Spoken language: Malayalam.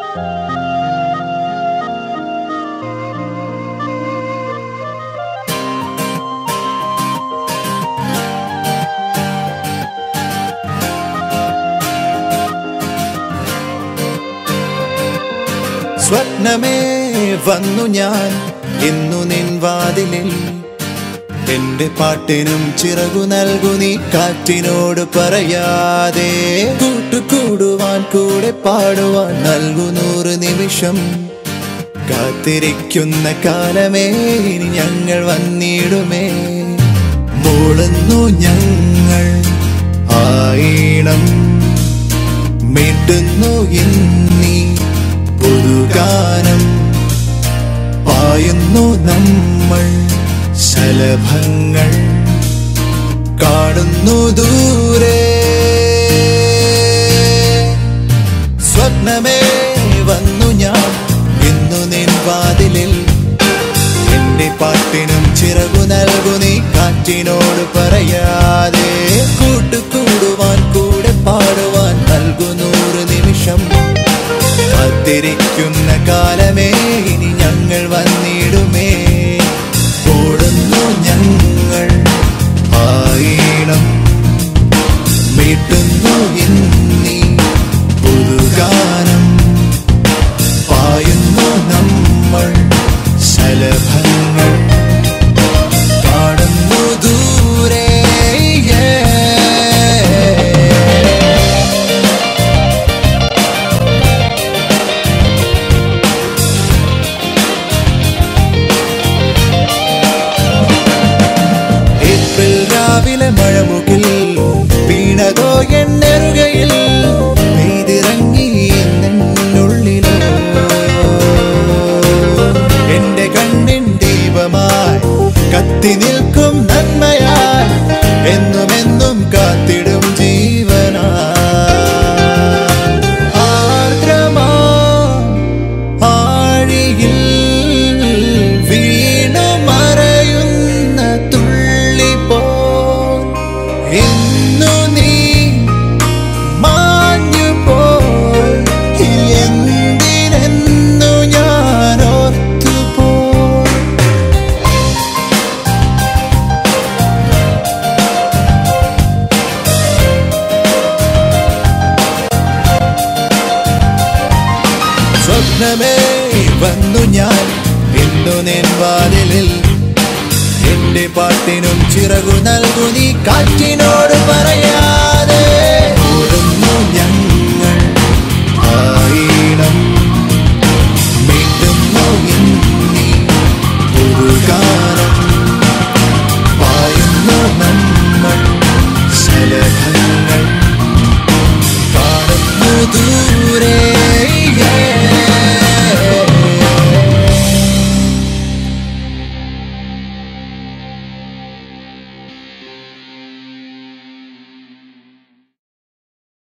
സ്വപ്നമേ വന്നു ഞാൻ ഇന്നു നിൻ വാതിലിൽ എന്റെ പാട്ടിനും ചിറകു നൽകു നീ കാറ്റിനോട് പറയാതെ കൂട്ടുകൂടുവാൻ കൂടെ പാടുവാൻ നൽകു നൂറ് നിമിഷം കാത്തിരിക്കുന്ന കാലമേ ഇനി ഞങ്ങൾ വന്നിടുമേ മൂളുന്നു ഞങ്ങൾ ആയിണം മീട്ടുന്നു ഇന്നീ പുതുഗാനം പായുന്നു നമ്മൾ ശലഭങ്ങൾ കാണുന്നു ദൂരെ സ്വപ്നമേ വന്നു ഞാൻ ഇന്നു നിൻ വാതിലിൽ എന്റെ പാട്ടിനും ചിറകു നൽകു നീ കാറ്റിനോട് പറയാതെ കൂട്ടുകൂടുവാൻ കൂടെ പാടുവാൻ നൽകു നൂറ് നിമിഷം കാത്തിരിക്കുന്ന കാലമേ ഇനി ഞങ്ങൾ വന്നിടുമേ ഓടുന്നു ഞങ്ങൾ ആയിണം മീട്ടുന്നു ഇന്നീ പുതുഗാനം പായുന്നു നമ്മൾ ശലഭങ്ങൾ കാണുന്നു ദൂരെ yeah. ഏപ്രിൽ രാവിലെ മഴമുകിൽ വീണതോ എന്നെറുകയിൽ പെയ്തിറങ്ങി എന്നുള്ളിലോ എന്റെ കണ്ണിൻ ദീപമായി കത്തി നിൽക്കും നന്മയായി എന്നുമെന്നും കാത്തിടും ജീവനാ ആർദ്രമാ ആഴിയിൽ വീണു മറയുന്ന തുള്ളി പോൽ ഇന്നു നീ മാഞ്ഞു പോൽ എന്തിനെന്നു ഞാൻ ഓർത്തുപോൽ സ്വപ്നമേ വന്നു ഞാൻ ഇന്നു നിൻ വാതിലിൽ എന്റെ പാട്ടിനും ചിറകു നൽകു നീ കാറ്റിനോട്